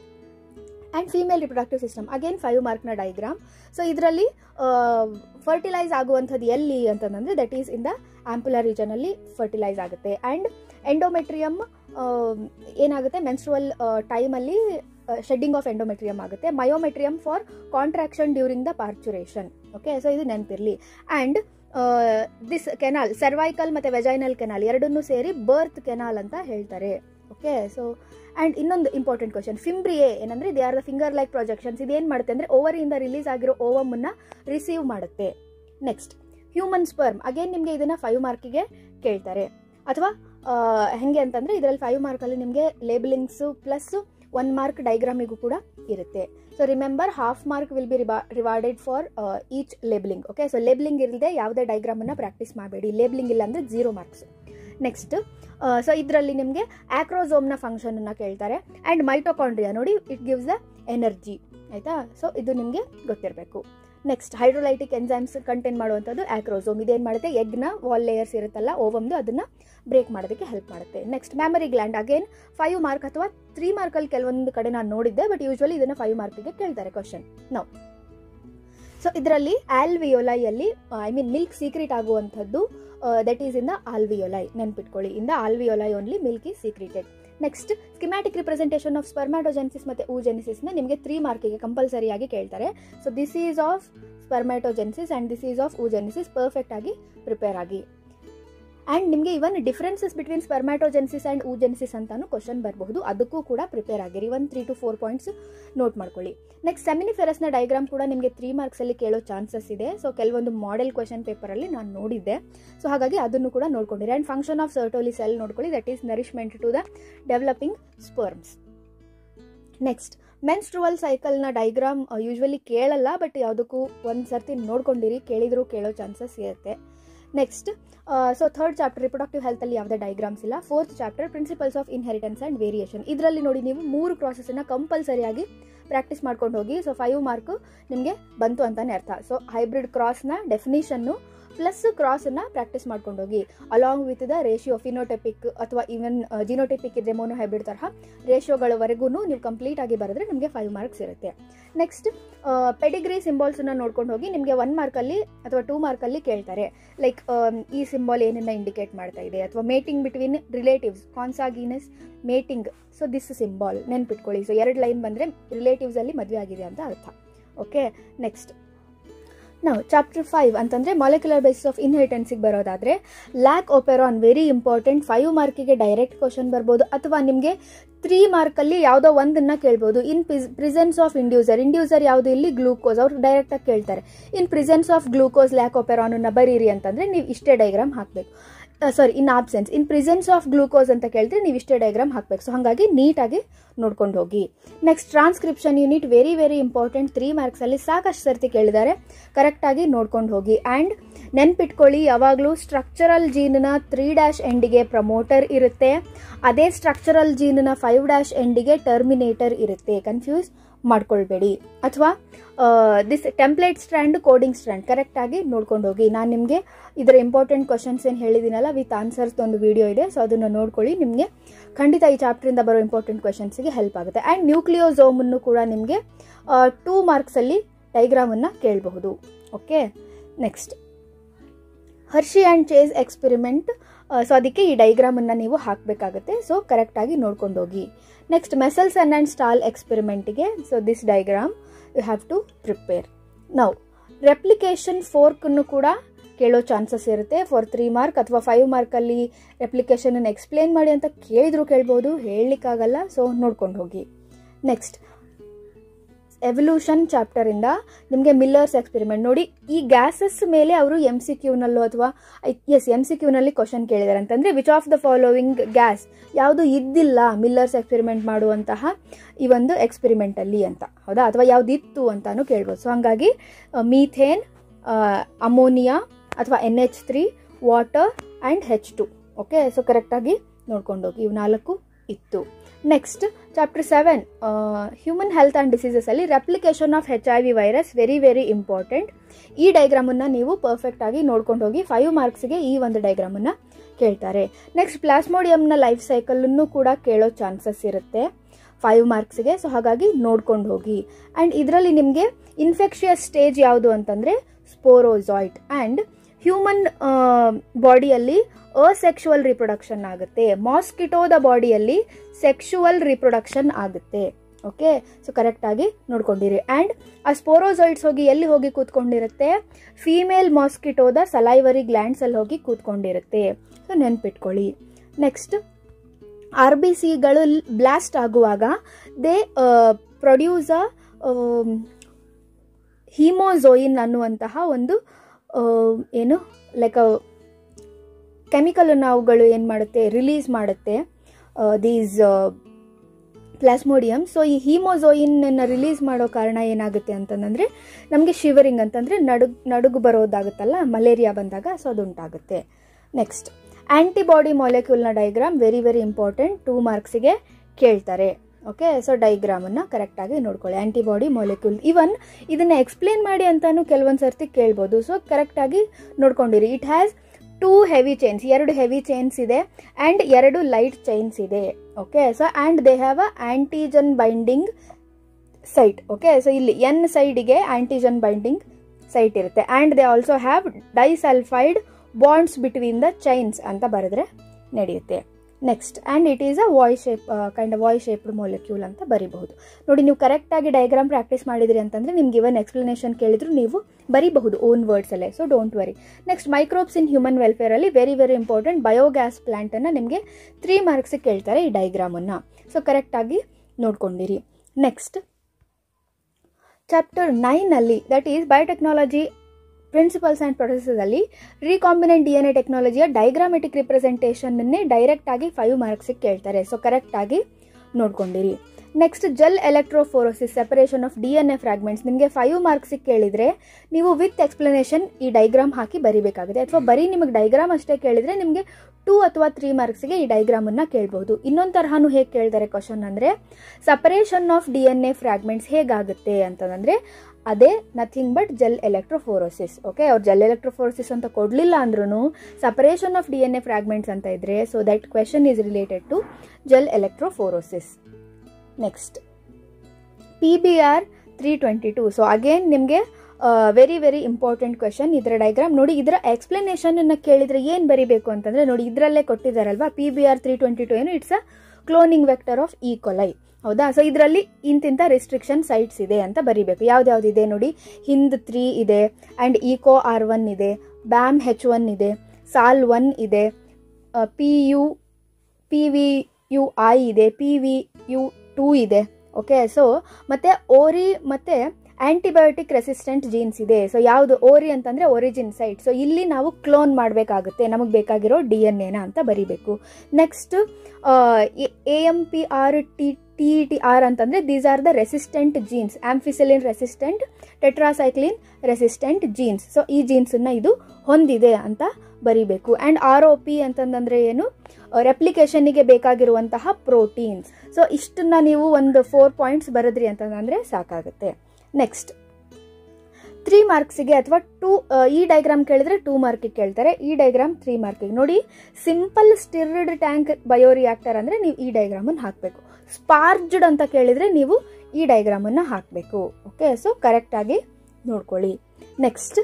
and female reproductive system again five ಮಾರ್ಕ್ನ ಡೈಗ್ರಾಮ್ ಸೊ ಇದರಲ್ಲಿ ಫರ್ಟಿಲೈಸ್ ಆಗುವಂಥದ್ದು ಎಲ್ಲಿ ಅಂತಂದರೆ that is in the ampullar ರೀಜನಲ್ಲಿ ಫರ್ಟಿಲೈಸ್ ಆಗುತ್ತೆ ಆ್ಯಂಡ್ ಎಂಡೋಮೆಟ್ರಿಯಮ್ ಏನಾಗುತ್ತೆ ಮೆನ್ಸ್ಟ್ರುವಲ್ ಟೈಮಲ್ಲಿ ಶೆಡ್ಡಿಂಗ್ ಆಫ್ ಎಂಡೋಮೆಟ್ರಿಯಮ್ ಆಗುತ್ತೆ myometrium for contraction during the parturition okay so ಇದು ನೆನಪಿರಲಿ ಆ್ಯಂಡ್ ದಿಸ್ ಕೆನಾಲ್ ಸರ್ವೈಕಲ್ ಮತ್ತು ವೆಜೈನಲ್ ಕೆನಾಲ್ ಎರಡನ್ನೂ ಸೇರಿ ಬರ್ತ್ ಕೆನಾಲ್ ಅಂತ ಹೇಳ್ತಾರೆ ಓಕೆ ಸೊ ಆ್ಯಂಡ್ ಇನ್ನೊಂದು ಇಂಪಾರ್ಟೆಂಟ್ ಕ್ವಶನ್ ಫಿಂಬ್ರಿಯೇ ಏನಂದರೆ they are the finger like projections ಇದೇನು ಮಾಡುತ್ತೆ ಅಂದರೆ ಓವರಿಯಿಂದ ರಿಲೀಸ್ ಆಗಿರೋ ಓವಮನ್ನು ರಿಸೀವ್ ಮಾಡುತ್ತೆ ನೆಕ್ಸ್ಟ್ ಹ್ಯೂಮನ್ ಸ್ಪರ್ಮ್ ಅಗೇನ್ ನಿಮಗೆ ಇದನ್ನು ಫೈವ್ ಮಾರ್ಕಿಗೆ ಕೇಳ್ತಾರೆ ಅಥವಾ ಹೇಗೆ ಅಂತಂದರೆ ಇದರಲ್ಲಿ ಫೈವ್ ಮಾರ್ಕಲ್ಲಿ ನಿಮಗೆ ಲೇಬಲಿಂಗ್ಸು ಪ್ಲಸ್ ಒನ್ ಮಾರ್ಕ್ ಡೈಗ್ರಾಮಿಗೂ ಕೂಡ ಇರುತ್ತೆ so remember half mark will be ರಿಬಾ rewarded for each labelling okay so labelling ಇಲ್ಲದೆ ಯಾವುದೇ ಡೈಗ್ರಾಮನ್ನು ಪ್ರಾಕ್ಟೀಸ್ ಮಾಡಬೇಡಿ ಲೇಬಲಿಂಗ್ ಇಲ್ಲ ಅಂದರೆ ಜೀರೋ ಮಾರ್ಕ್ಸ್ ನೆಕ್ಸ್ಟ್ ಸೊ ಇದರಲ್ಲಿ ನಿಮಗೆ ಆಕ್ರೋಸೋಮ್ನ ಫಂಕ್ಷನನ್ನು ಕೇಳ್ತಾರೆ ಆ್ಯಂಡ್ ಮೈಟೋಕಾಂಡ್ರಿಯಾ ನೋಡಿ ಇಟ್ ಗಿವ್ಸ್ ದ ಎನರ್ಜಿ ಆಯಿತಾ ಸೊ ಇದು ನಿಮಗೆ ಗೊತ್ತಿರಬೇಕು ನೆಕ್ಸ್ಟ್ ಹೈಡ್ರೋಲೈಟಿಕ್ ಎನ್ಸೈಮ್ಸ್ ಕಂಟೈನ್ ಮಾಡುವಂಥದ್ದು ಆಕ್ರೋಸೋಮ್ ಇದೇನು ಮಾಡುತ್ತೆ ಎಗ್ನ ವಾಲ್ ಲೇಯರ್ಸ್ ಇರುತ್ತಲ್ಲ ಓವಮ್ದು ಅದನ್ನು ಬ್ರೇಕ್ ಮಾಡೋದಕ್ಕೆ ಹೆಲ್ಪ್ ಮಾಡುತ್ತೆ next mammary gland again five mark ಅಥವಾ ತ್ರೀ ಮಾರ್ಕಲ್ಲಿ ಕೆಲವೊಂದು ಕಡೆ ನಾನು ನೋಡಿದ್ದೆ ಬಟ್ ಯೂಶ್ವಲಿ ಇದನ್ನು ಫೈವ್ ಮಾರ್ಕಿಗೆ ಕೇಳ್ತಾರೆ ಕ್ವಶನ್ ನಾವು ಸೊ ಇದರಲ್ಲಿ ಆಲ್ವಿಯೋಲೈಯಲ್ಲಿ ಐ ಮೀನ್ ಮಿಲ್ಕ್ ಸೀಕ್ರೆಟ್ ಆಗುವಂಥದ್ದು that is in the alveoli ನೆನ್ಪಿಟ್ಕೊಳ್ಳಿ in the alveoli only milk is secreted next schematic representation of spermatogenesis ಮತ್ತು ಊಜೆನಿಸಿಸ್ನ ನಿಮಗೆ ತ್ರೀ ಮಾರ್ಕಿಗೆ ಕಂಪಲ್ಸರಿಯಾಗಿ ಕೇಳ್ತಾರೆ so this is of spermatogenesis and this is of oogenesis perfect ಆಗಿ prepare ಆಗಿ ಆ್ಯಂಡ್ ನಿಮಗೆ even differences between spermatogenesis and oogenesis ಅಂತಾನು ಕ್ವಶನ್ ಬರಬಹುದು ಅದಕ್ಕೂ ಕೂಡ ಪ್ರಿಪೇರ್ ಆಗಿರಿ ಒಂದು three to four points note ಮಾಡ್ಕೊಳ್ಳಿ ನೆಕ್ಸ್ಟ್ ಸೆಮಿನಿಫೆರಸ್ನ ಡೈಗ್ರಾಮ್ ಕೂಡ ನಿಮಗೆ ತ್ರೀ ಮಾರ್ಕ್ಸಲ್ಲಿ ಕೇಳೋ ಚಾನ್ಸಸ್ ಇದೆ ಸೊ ಕೆಲವೊಂದು ಮಾಡೆಲ್ ಕ್ವಶನ್ ಪೇಪರಲ್ಲಿ ನಾನು ನೋಡಿದ್ದೆ ಸೊ ಹಾಗಾಗಿ ಅದನ್ನು ಕೂಡ ನೋಡ್ಕೊಂಡಿರಿ and function of Sertoli cell ನೋಡ್ಕೊಳ್ಳಿ that is nourishment to the developing sperms next menstrual ಸೈಕಲ್ನ ಡೈಗ್ರಾಮ್ ಯೂಶ್ವಲಿ ಕೇಳಲ್ಲ ಬಟ್ ಯಾವುದಕ್ಕೂ ಒಂದು ಸರ್ತಿ ನೋಡ್ಕೊಂಡಿರಿ ಕೇಳಿದರೂ ಕೇಳೋ ಚಾನ್ಸಸ್ ಇರುತ್ತೆ next so third chapter reproductive ಹೆಲ್ತಲ್ಲಿ ಯಾವುದೇ ಡೈಗ್ರಾಮ್ಸ್ ಇಲ್ಲ fourth chapter principles of inheritance and variation ಇದರಲ್ಲಿ ನೋಡಿ ನೀವು ಮೂರು ಪ್ರಾಸೆಸನ್ನು ಕಂಪಲ್ಸರಿಯಾಗಿ ಪ್ರಾಕ್ಟೀಸ್ ಮಾಡ್ಕೊಂಡು ಹೋಗಿ ಸೊ ಫೈವ್ ಮಾರ್ಕ್ ನಿಮಗೆ ಬಂತು ಅಂತಲೇ ಅರ್ಥ ಸೊ ಹೈಬ್ರಿಡ್ ಕ್ರಾಸ್ನ ಡೆಫಿನಿಷನ್ನು ಪ್ಲಸ್ ಕ್ರಾಸನ್ನು ಪ್ರಾಕ್ಟೀಸ್ ಮಾಡ್ಕೊಂಡು ಹೋಗಿ along with the ratio phenotypic ಅಥವಾ ಈವನ್ ಜಿನೋಟೆಪಿಕ್ ಇದ್ರೆ ಮೋನೋ ಹೈಬ್ರಿಡ್ ತರಹ ರೇಷಿಯೋಗಳವರೆಗೂ ನೀವು ಕಂಪ್ಲೀಟ್ ಆಗಿ ಬರೆದ್ರೆ ನಿಮಗೆ ಫೈವ್ ಮಾರ್ಕ್ಸ್ ಇರುತ್ತೆ ನೆಕ್ಸ್ಟ್ ಪೆಡಿಗ್ರಿ ಸಿಂಬಾಲ್ಸನ್ನ ನೋಡ್ಕೊಂಡು ಹೋಗಿ ನಿಮಗೆ ಒನ್ ಮಾರ್ಕಲ್ಲಿ ಅಥವಾ ಟೂ ಮಾರ್ಕಲ್ಲಿ ಕೇಳ್ತಾರೆ ಲೈಕ್ ಈ ಸಿಂಬಾಲ್ ಏನನ್ನ ಇಂಡಿಕೇಟ್ ಮಾಡ್ತಾ ಇದೆ ಅಥವಾ mating between relatives consanguineous mating so this symbol ನೆನ್ಪಿಟ್ಕೊಳ್ಳಿ ಸೊ ಎರಡು ಲೈನ್ ಬಂದರೆ ರಿಲೇಟಿವ್ಸಲ್ಲಿ ಮದುವೆ ಆಗಿದೆ ಅಂತ ಅರ್ಥ ಓಕೆ ನೆಕ್ಸ್ಟ್ ನಾವು ಚಾಪ್ಟರ್ ಫೈವ್ ಅಂತಂದರೆ ಮಾಲಿಕ್ಯುಲರ್ ಬೇಸಿಸ್ ಆಫ್ ಇನ್ಹೆರಿಟೆನ್ಸಿಗೆ ಬರೋದಾದರೆ lac operon very important five ಮಾರ್ಕಿಗೆ ಡೈರೆಕ್ಟ್ ಕ್ವಶನ್ ಬರ್ಬೋದು ಅಥವಾ ನಿಮಗೆ ತ್ರೀ ಮಾರ್ಕಲ್ಲಿ ಯಾವುದೋ ಒಂದನ್ನು ಕೇಳ್ಬೋದು in presence of inducer inducer ಯಾವುದು ಇಲ್ಲಿ ಗ್ಲೂಕೋಸ್ ಅವ್ರು ಡೈರೆಕ್ಟಾಗಿ ಕೇಳ್ತಾರೆ in presence of glucose lac ಒಪೆರಾನನ್ನು ಬರೀರಿ ಅಂತಂದರೆ ನೀವು ಇಷ್ಟೇ ಡೈಗ್ರಾಮ್ ಹಾಕಬೇಕು sorry in absence in presence of glucose ಅಂತ ಕೇಳಿದ್ರೆ ನೀವು ಇಷ್ಟೇ ಡೈಗ್ರಾಮ್ ಹಾಕಬೇಕು ಸೊ ಹಾಗಾಗಿ ನೀಟಾಗಿ ನೋಡ್ಕೊಂಡು ಹೋಗಿ next transcription unit very very important three ಮಾರ್ಕ್ಸಲ್ಲಿ ಸಾಕಷ್ಟು ಸರ್ತಿ ಕೇಳಿದ್ದಾರೆ ಕರೆಕ್ಟಾಗಿ ನೋಡ್ಕೊಂಡು ಹೋಗಿ ಆ್ಯಂಡ್ ನೆನ್ಪಿಟ್ಕೊಳ್ಳಿ ಯಾವಾಗಲೂ ಸ್ಟ್ರಕ್ಚರಲ್ ಜೀನ್ನ ತ್ರೀ ಡ್ಯಾಶ್ ಎಂಡಿಗೆ ಪ್ರಮೋಟರ್ ಇರುತ್ತೆ ಅದೇ ಸ್ಟ್ರಕ್ಚರಲ್ ಜೀನ್ನ ಫೈವ್ ಡ್ಯಾಶ್ ಎಂಡಿಗೆ ಟರ್ಮಿನೇಟರ್ ಇರುತ್ತೆ ಕನ್ಫ್ಯೂಸ್ ಮಾಡ್ಕೊಳ್ಬೇಡಿ ಅಥವಾ this template strand coding strand ಕರೆಕ್ಟಾಗಿ ನೋಡ್ಕೊಂಡು ಹೋಗಿ ನಾನು ನಿಮಗೆ ಇದರ ಇಂಪಾರ್ಟೆಂಟ್ ಕ್ವಶನ್ಸ್ ಏನು ಹೇಳಿದ್ದೀನಲ್ಲ ವಿತ್ ಆನ್ಸರ್ಸ್ ಒಂದು ವಿಡಿಯೋ ಇದೆ ಸೊ ಅದನ್ನು ನೋಡ್ಕೊಳ್ಳಿ ನಿಮಗೆ ಖಂಡಿತ ಈ ಚಾಪ್ಟ್ರಿಂದ ಬರೋ ಇಂಪಾರ್ಟೆಂಟ್ ಕ್ವಶನ್ಸ್ಗೆ ಹೆಲ್ಪ್ ಆಗುತ್ತೆ ಆ್ಯಂಡ್ ನ್ಯೂಕ್ಲಿಯೋಸೋಮನ್ನು ಕೂಡ ನಿಮಗೆ ಟೂ ಮಾರ್ಕ್ಸಲ್ಲಿ ಡೈಗ್ರಾಮನ್ನು ಕೇಳಬಹುದು okay next Hershey and Chase experiment so ಅದಕ್ಕೆ ಈ ಡೈಗ್ರಾಮನ್ನು ನೀವು ಹಾಕಬೇಕಾಗುತ್ತೆ ಸೊ ಕರೆಕ್ಟಾಗಿ ನೋಡ್ಕೊಂಡು ಹೋಗಿ ನೆಕ್ಸ್ಟ್ ಮೆಸಲ್ಸನ್ ಆ್ಯಂಡ್ ಸ್ಟಾಲ್ ಎಕ್ಸ್ಪೆರಿಮೆಂಟಿಗೆ so this diagram you have to prepare ನಾವು ರೆಪ್ಲಿಕೇಶನ್ ಫೋರ್ಕನ್ನು ಕೂಡ ಕೇಳೋ ಚಾನ್ಸಸ್ ಇರುತ್ತೆ ಫಾರ್ ತ್ರೀ ಮಾರ್ಕ್ ಅಥವಾ ಫೈವ್ ಮಾರ್ಕಲ್ಲಿ ರೆಪ್ಲಿಕೇಶನನ್ನು ಎಕ್ಸ್ಪ್ಲೇನ್ ಮಾಡಿ ಅಂತ ಕೇಳಿದ್ರು ಕೇಳ್ಬೋದು ಹೇಳಲಿಕ್ಕಾಗಲ್ಲ ಸೊ ನೋಡ್ಕೊಂಡು ಹೋಗಿ ನೆಕ್ಸ್ಟ್ ಎವಲ್ಯೂಷನ್ ಚಾಪ್ಟರಿಂದ ನಿಮಗೆ ಮಿಲ್ಲರ್ಸ್ ಎಕ್ಸ್ಪೆರಿಮೆಂಟ್ ನೋಡಿ ಈ ಗ್ಯಾಸಸ್ ಮೇಲೆ ಅವರು ಎಮ್ ಸಿ ಕ್ಯೂನಲ್ಲೂ ಅಥವಾ ಎಸ್ ಎಮ್ ಸಿ ಕ್ಯೂನಲ್ಲಿ ಕ್ವಶನ್ ಕೇಳಿದ್ದಾರೆ ಅಂತಂದರೆ which of the following gas ಯಾವುದು ಇದ್ದಿಲ್ಲ ಮಿಲ್ಲರ್ಸ್ ಎಕ್ಸ್ಪೆರಿಮೆಂಟ್ ಮಾಡುವಂತಹ ಈ ಒಂದು ಎಕ್ಸ್ಪೆರಿಮೆಂಟಲ್ಲಿ ಅಂತ ಹೌದಾ ಅಥವಾ ಯಾವುದಿತ್ತು ಅಂತಾನು ಕೇಳ್ಬೋದು ಸೊ ಹಾಗಾಗಿ ಮೀಥೇನ್ ಅಮೋನಿಯಾ ಅಥವಾ N H three water and H two okay so ಕರೆಕ್ಟಾಗಿ ನೋಡ್ಕೊಂಡೋಗಿ ಇವು ನಾಲ್ಕು ಇತ್ತು next chapter seven human health and ಡಿಸೀಸಸಲ್ಲಿ replication of H I V virus very very important ಈ ಡೈಗ್ರಾಮನ್ನು ನೀವು ಪರ್ಫೆಕ್ಟಾಗಿ ನೋಡ್ಕೊಂಡು ಹೋಗಿ ಫೈವ್ ಮಾರ್ಕ್ಸ್ಗೆ ಈ ಒಂದು ಡೈಗ್ರಾಮನ್ನು ಕೇಳ್ತಾರೆ ನೆಕ್ಸ್ಟ್ ಪ್ಲಾಸ್ಮೋಡಿಯಂನ ಲೈಫ್ ಸೈಕಲನ್ನು ಕೂಡ ಕೇಳೋ ಚಾನ್ಸಸ್ ಇರುತ್ತೆ ಫೈವ್ ಮಾರ್ಕ್ಸ್ಗೆ ಸೊ ಹಾಗಾಗಿ ನೋಡ್ಕೊಂಡು ಹೋಗಿ ಆ್ಯಂಡ್ ಇದರಲ್ಲಿ ನಿಮಗೆ ಇನ್ಫೆಕ್ಷಿಯಸ್ ಸ್ಟೇಜ್ ಯಾವುದು ಅಂತಂದರೆ ಸ್ಪೋರೋಜಾಯ್ಟ್ ಆ್ಯಂಡ್ ಹ್ಯೂಮನ್ ಬಾಡಿಯಲ್ಲಿ ಅಸೆಕ್ಷುವಲ್ ರಿಪ್ರೊಡಕ್ಷನ್ ಆಗುತ್ತೆ ಮಾಸ್ಕಿಟೋದ ಬಾಡಿಯಲ್ಲಿ ಸೆಕ್ಷುವಲ್ ರಿಪ್ರೊಡಕ್ಷನ್ ಆಗುತ್ತೆ ಓಕೆ ಸೊ ಕರೆಕ್ಟಾಗಿ ನೋಡ್ಕೊಂಡಿರಿ ಆ್ಯಂಡ್ ಆ ಸ್ಪೋರೋಸೈಡ್ಸ್ ಹೋಗಿ ಎಲ್ಲಿ ಹೋಗಿ ಕೂತ್ಕೊಂಡಿರುತ್ತೆ ಫೀಮೇಲ್ ಮಾಸ್ಕಿಟೋದ ಸಲೈವರಿ ಗ್ಲ್ಯಾಂಡ್ಸಲ್ಲಿ ಹೋಗಿ ಕೂತ್ಕೊಂಡಿರುತ್ತೆ ಸೊ ನೆನ್ಪಿಟ್ಕೊಳ್ಳಿ ನೆಕ್ಸ್ಟ್ ಆರ್ ಬಿ ಸಿಗಳು ಬ್ಲಾಸ್ಟ್ ಆಗುವಾಗ ದೇ ಪ್ರೊಡ್ಯೂಸ ಹೀಮೋಝೋಯಿನ್ ಅನ್ನುವಂತಹ ಒಂದು ಏನು ಲೈಕ್ ಕೆಮಿಕಲನ್ನು ಅವುಗಳು ಏನು ಮಾಡುತ್ತೆ ರಿಲೀಸ್ ಮಾಡುತ್ತೆ ದೀಸ್ ಪ್ಲಾಸ್ಮೋಡಿಯಮ್ ಸೊ ಈ ಹೀಮೋಝೋಯಿನ್ನ ರಿಲೀಸ್ ಮಾಡೋ ಕಾರಣ ಏನಾಗುತ್ತೆ ಅಂತಂದರೆ ನಮಗೆ ಶಿವರಿಂಗ್ ಅಂತಂದರೆ ನಡುಗ್ ನಡುಗು ಬರೋದಾಗುತ್ತಲ್ಲ ಮಲೇರಿಯಾ ಬಂದಾಗ ಸೊ ಅದು ಉಂಟಾಗುತ್ತೆ ನೆಕ್ಸ್ಟ್ ಆ್ಯಂಟಿಬಾಡಿ ಮಾಲಿಕ್ಯೂಲ್ನ diagram very very important two ಮಾರ್ಕ್ಸಿಗೆ ಕೇಳ್ತಾರೆ ಓಕೆ ಸೊ ಡೈಗ್ರಾಮನ್ನು ಕರೆಕ್ಟಾಗಿ ನೋಡ್ಕೊಳ್ಳಿ ಆ್ಯಂಟಿಬಾಡಿ ಮಾಲಿಕ್ಯೂಲ್ ಇವನ್ ಇದನ್ನು ಎಕ್ಸ್ಪ್ಲೇನ್ ಮಾಡಿ ಅಂತಾನು ಕೆಲವೊಂದು ಸರ್ತಿ ಕೇಳ್ಬೋದು ಸೊ ಕರೆಕ್ಟಾಗಿ ನೋಡ್ಕೊಂಡಿರಿ it has two heavy chains ಎರಡು ಹೆವಿ ಚೈನ್ಸ್ ಇದೆ ಆ್ಯಂಡ್ ಎರಡು ಲೈಟ್ ಚೈನ್ಸ್ ಇದೆ okay so and they have a antigen binding site okay so ಇಲ್ಲಿ ಎನ್ ಸೈಡಿಗೆ ಆ್ಯಂಟಿಜನ್ ಬೈಂಡಿಂಗ್ ಸೈಟ್ ಇರುತ್ತೆ and they also have disulphide bonds between the chains ಅಂತ ಬರೆದ್ರೆ ನಡೆಯುತ್ತೆ next and it is a Y shape kind of Y shaped molecule ಅಂತ ಬರಿಬಹುದು ನೋಡಿ ನೀವು ಕರೆಕ್ಟಾಗಿ ಡಯಾಗ್ರಾಮ್ ಪ್ರಾಕ್ಟೀಸ್ ಮಾಡಿದ್ರಿ ಅಂತಂದರೆ ನಿಮ್ಗೆ ಇವನ್ ಎಕ್ಸ್ಪ್ಲನೇಷನ್ ಕೇಳಿದ್ರು ನೀವು ಬರಿಬಹುದು ಓನ್ ವರ್ಡ್ಸಲ್ಲೇ so don't worry next microbes in human ವೆಲ್ಫೇರಲ್ಲಿ ವೆರಿ ವೆರಿ ಇಂಪಾರ್ಟೆಂಟ್ ಬಯೋಗ್ಯಾಸ್ ಪ್ಲಾಂಟನ್ನು ನಿಮಗೆ ತ್ರೀ ಮಾರ್ಕ್ಸಿಗೆ ಕೇಳ್ತಾರೆ ಈ ಡೈಗ್ರಾಮನ್ನು ಸೊ ಕರೆಕ್ಟಾಗಿ ನೋಡ್ಕೊಂಡಿರಿ ನೆಕ್ಸ್ಟ್ ಚಾಪ್ಟರ್ ನೈನಲ್ಲಿ that is biotechnology principles and ಪ್ರೊಸೆಸಲ್ಲಿ ರೀಕಾಂಬಿನೆಂಟ್ ಡಿ ಎನ್ ಎ ಟೆಕ್ನಾಲಜಿಯ ಡೈಗ್ರಾಮೆಟಿಕ್ ರಿಪ್ರೆಸೆಂಟೇಷನ್ನೇ ಡೈರೆಕ್ಟಾಗಿ ಫೈವ್ ಮಾರ್ಕ್ಸಿಗೆ ಕೇಳ್ತಾರೆ ಸೊ ಕರೆಕ್ಟಾಗಿ ನೋಡ್ಕೊಂಡಿರಿ next gel electrophoresis separation of D N A fragments ನಿಮಗೆ ಫೈವ್ ಮಾರ್ಕ್ಸಿಗೆ ಕೇಳಿದರೆ ನೀವು ವಿತ್ ಎಕ್ಸ್ಪ್ಲನೇಷನ್ ಈ ಡೈಗ್ರಾಮ್ ಹಾಕಿ ಬರಿಬೇಕಾಗುತ್ತೆ ಅಥವಾ ಬರೀ ನಿಮಗೆ ಡೈಗ್ರಾಮ್ ಅಷ್ಟೇ ಕೇಳಿದರೆ ನಿಮಗೆ ಟೂ ಅಥವಾ ತ್ರೀ ಮಾರ್ಕ್ಸ್ಗೆ ಈ ಡೈಗ್ರಾಮನ್ನು ಕೇಳ್ಬೋದು ಇನ್ನೊಂದು ತರಹನೂ ಹೇಗೆ ಕೇಳ್ತಾರೆ ಕ್ವಶನ್ ಅಂದರೆ separation of D N A fragments ಹೇಗಾಗುತ್ತೆ ಅಂತಂದರೆ ಅದೇ nothing but gel electrophoresis okay ಅವ್ರು ಜೆಲ್ ಎಲೆಕ್ಟ್ರೋಫೋರೋಸಿಸ್ ಅಂತ ಕೊಡಲಿಲ್ಲ ಅಂದ್ರೂ separation of D N A fragments ಅಂತ ಇದ್ರೆ so that question is related to gel electrophoresis next P B R three twenty two so again ನಿಮಗೆ ವೆರಿ ವೆರಿ ಇಂಪಾರ್ಟೆಂಟ್ ಕ್ವೆಶನ್ ಇದರ diagram ನೋಡಿ ಇದರ ಎಕ್ಸ್ಪ್ಲನೇಷನನ್ನು ಕೇಳಿದರೆ ಏನು ಬರಿಬೇಕು ಅಂತಂದರೆ ನೋಡಿ ಇದರಲ್ಲೇ ಕೊಟ್ಟಿದ್ದಾರಲ್ವಾ P B R three twenty two ಏನು it's a cloning vector of E coli ಹೌದಾ ಸೊ ಇದರಲ್ಲಿ ಇಂತಿಂಥ ರಿಸ್ಟ್ರಿಕ್ಷನ್ ಸೈಟ್ಸ್ ಇದೆ ಅಂತ ಬರಿಬೇಕು ಯಾವ್ದ್ಯಾವ್ದು ಇದೆ ನೋಡಿ ಹಿಂದ್ ತ್ರೀ ಇದೆ ಆ್ಯಂಡ್ ಈಕೋ ಆರ್ ಒನ್ ಇದೆ ಬ್ಯಾಮ್ ಹೆಚ್ ಒನ್ ಇದೆ ಸಾಲ್ ಒನ್ ಇದೆ P U P V U I ಇದೆ ಪಿ ವಿ ಯು ಟೂ ಇದೆ ಓಕೆ ಸೊ ಮತ್ತು ಓರಿ ಮತ್ತು ಆಂಟಿಬಯೋಟಿಕ್ ರೆಸಿಸ್ಟೆಂಟ್ ಜೀನ್ಸ್ ಇದೆ ಸೊ ಯಾವುದು ಓರಿ ಅಂತಂದರೆ ಒರಿಜಿನ್ ಸೈಟ್ ಸೊ ಇಲ್ಲಿ ನಾವು ಕ್ಲೋನ್ ಮಾಡಬೇಕಾಗುತ್ತೆ ನಮಗೆ ಬೇಕಾಗಿರೋ ಡಿ ಎನ್ ಎನ ಅಂತ ಬರಿಬೇಕು next A M P R T T T R ಅಂತಂದರೆ these are the resistant genes ampicillin resistant tetracycline resistant genes so ಈ ಜೀನ್ಸನ್ನು ಇದು ಹೊಂದಿದೆ ಅಂತ ಬರಿಬೇಕು ಆ್ಯಂಡ್ ಆರ್ ಒ ಪಿ ಅಂತಂದರೆ ಏನು ರೆಪ್ಲಿಕೇಶನ್ನಿಗೆ ಬೇಕಾಗಿರುವಂತಹ ಪ್ರೋಟೀನ್ಸ್ ಸೊ ಇಷ್ಟನ್ನ ನೀವು ಒಂದು ಫೋರ್ ಪಾಯಿಂಟ್ಸ್ ಬರೆದ್ರಿ ಅಂತಂದರೆ ಸಾಕಾಗುತ್ತೆ ನೆಕ್ಸ್ಟ್ ತ್ರೀ ಮಾರ್ಕ್ಸಿಗೆ ಅಥವಾ ಟೂ ಈ ಡೈಗ್ರಾಮ್ ಕೇಳಿದ್ರೆ ಟೂ ಮಾರ್ಕಿಗೆ ಕೇಳ್ತಾರೆ ಈ ಡೈಗ್ರಾಮ್ ತ್ರೀ ಮಾರ್ಕಿಗೆ ನೋಡಿ ಸಿಂಪಲ್ ಸ್ಟಿರ್ಡ್ ಟ್ಯಾಂಕ್ ಬಯೋರಿಯಾಕ್ಟರ್ ಅಂದರೆ ನೀವು ಈ ಡೈಗ್ರಾಮನ್ನು ಹಾಕಬೇಕು ಸ್ಪಾರ್ಜ್ಡ್ ಅಂತ ಕೇಳಿದರೆ ನೀವು ಈ ಡೈಗ್ರಾಮನ್ನು ಹಾಕಬೇಕು ಓಕೆ ಸೊ ಕರೆಕ್ಟಾಗಿ ನೋಡ್ಕೊಳ್ಳಿ next